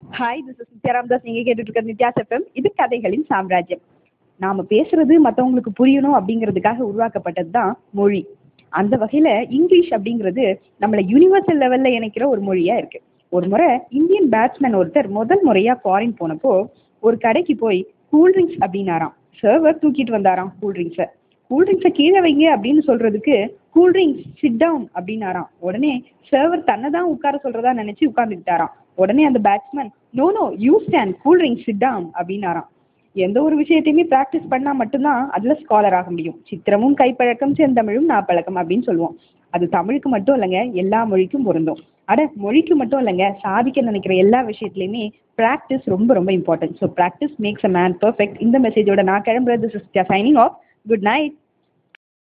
hi this is Nithya Ramdas நீங்கள் கேட்டுட்டு இருக்க நித்யா எஃப்எம் இது கதைகளின் சாம்ராஜ்யம் நாம் பேசுறது மற்றவங்களுக்கு புரியணும் அப்படிங்கிறதுக்காக உருவாக்கப்பட்டது தான் மொழி அந்த வகையில் இங்கிலீஷ் அப்படிங்கிறது நம்மளை யூனிவர்சல் லெவலில் இணைக்கிற ஒரு மொழியாக இருக்குது ஒரு முறை இந்தியன் பேட்ஸ்மேன் ஒருத்தர் முதல் முறையாக ஃபாரின் போனப்போ ஒரு கடைக்கு போய் கூல்ட்ரிங்க்ஸ் அப்படின்னாராம் சர்வர் தூக்கிட்டு வந்தாராம் கூல்ட்ரிங்க்ஸை கூல்ட்ரிங்க்ஸை கீழே வைங்க அப்படின்னு சொல்றதுக்கு கூல்ட்ரிங்க்ஸ் சிட் டவுன் அப்படின்னாராம் உடனே சர்வர் தன்னை தான் உட்கார சொல்றதா நினைச்சு உட்கார்ந்துக்கிட்டாராம் உடனே அந்த batsman no no you stand cool drinks sit down அப்படின்னாராம் எந்த ஒரு விஷயத்தையுமே ப்ராக்டிஸ் பண்ணா மட்டும்தான் அதுல ஸ்காலர் ஆக முடியும் சித்திரமும் கைப்பழக்கம் செந்தமிழும் நாப்பழக்கம் அப்படின்னு சொல்லுவோம் அது தமிழுக்கு மட்டும் இல்லைங்க எல்லா மொழிக்கும் பொருந்தும் அட மொழிக்கு மட்டும் இல்லைங்க சாதிக்க நினைக்கிற எல்லா விஷயத்துலையுமே ப்ராக்டிஸ் ரொம்ப ரொம்ப important so practice makes a man perfect இந்த மெசேஜோட நான் கிளம்புறது this is signing off good night